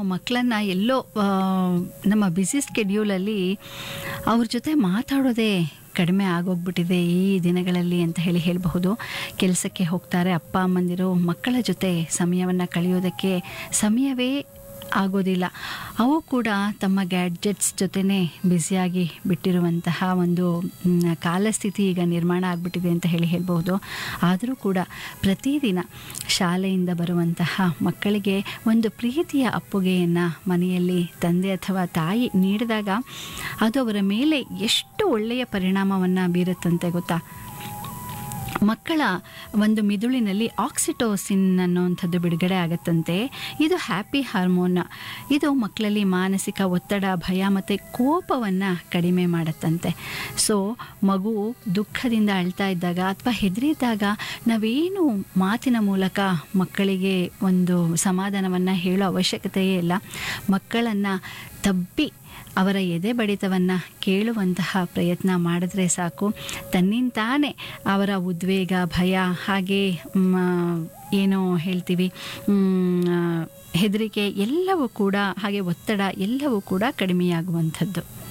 ಮಕ್ಕಳನ್ನ ಎಲ್ಲೋ ಆ, ನಮ್ಮ ಬ್ಯುಸಿ ಸ್ಕೆಡ್ಯೂಲಲ್ಲಿ ಅವ್ರ ಜೊತೆ ಮಾತಾಡೋದೇ ಕಡಿಮೆ ಆಗೋಗ್ಬಿಟ್ಟಿದೆ ಈ ದಿನಗಳಲ್ಲಿ ಅಂತ ಹೇಳಿ ಹೇಳಬಹುದು ಕೆಲಸಕ್ಕೆ ಹೋಗ್ತಾರೆ ಅಪ್ಪ ಅಮ್ಮಂದಿರು ಮಕ್ಕಳ ಜೊತೆ ಸಮಯವನ್ನು ಕಳೆಯೋದಕ್ಕೆ ಸಮಯವೇ ಆಗೋದಿಲ್ಲ ಅವು ಕೂಡ ತಮ್ಮ ಗ್ಯಾಡ್ಜೆಟ್ಸ್ ಜೊತೆನೇ ಬ್ಯುಸಿಯಾಗಿ ಬಿಟ್ಟಿರುವಂತಹ ಒಂದು ಮ್, ಕಾಲಸ್ಥಿತಿ ಈಗ ನಿರ್ಮಾಣ ಆಗಿಬಿಟ್ಟಿದೆ ಅಂತ ಹೇಳಿ ಹೇಳ್ಬೋದು ಆದರೂ ಕೂಡ ಪ್ರತಿದಿನ ಶಾಲೆಯಿಂದ ಬರುವಂತಹ ಮಕ್ಕಳಿಗೆ ಒಂದು ಪ್ರೀತಿಯ ಅಪ್ಪುಗೆಯನ್ನು ಮನೆಯಲ್ಲಿ ತಂದೆ ಅಥವಾ ತಾಯಿ ನೀಡಿದಾಗ ಅದು ಅವರ ಮೇಲೆ ಎಷ್ಟು ಒಳ್ಳೆಯ ಪರಿಣಾಮವನ್ನು ಬೀರುತ್ತಂತೆ ಗೊತ್ತಾ ಮಕ್ಕಳ ಒಂದು ಮಿದುಳಿನಲ್ಲಿ ಆಕ್ಸಿಟೋಸಿನ್ ಅನ್ನುವಂಥದ್ದು ಬಿಡುಗಡೆ ಆಗುತ್ತಂತೆ ಇದು ಹ್ಯಾಪಿ ಹಾರ್ಮೋನ್ ಇದು ಮಕ್ಕಳಲ್ಲಿ ಮಾನಸಿಕ ಒತ್ತಡ ಭಯ ಮತ್ತು ಕೋಪವನ್ನು ಕಡಿಮೆ ಮಾಡುತ್ತಂತೆ ಸೊ ಮಗು ದುಃಖದಿಂದ ಅಳ್ತಾ ಇದ್ದಾಗ ಅಥವಾ ಹೆದರಿದ್ದಾಗ ನಾವೇನು ಮಾತಿನ ಮೂಲಕ ಮಕ್ಕಳಿಗೆ ಒಂದು ಸಮಾಧಾನವನ್ನು ಹೇಳೋ ಅವಶ್ಯಕತೆಯೇ ಇಲ್ಲ ಮಕ್ಕಳನ್ನು ತಬ್ಬಿ ಅವರ ಎದೆ ಬಡಿತವನ್ನು ಕೇಳುವಂತಹ ಪ್ರಯತ್ನ ಮಾಡಿದ್ರೆ ಸಾಕು ತನ್ನಿಂತಾನೇ ಅವರ ಉದ್ವೇಗ ಭಯ ಹಾಗೆ ಮ್, ಏನು ಹೇಳ್ತೀವಿ ಮ್, ಹೆದರಿಕೆ ಎಲ್ಲವೂ ಕೂಡ ಹಾಗೆ ಒತ್ತಡ ಎಲ್ಲವೂ ಕೂಡ ಕಡಿಮೆಯಾಗುವಂಥದ್ದು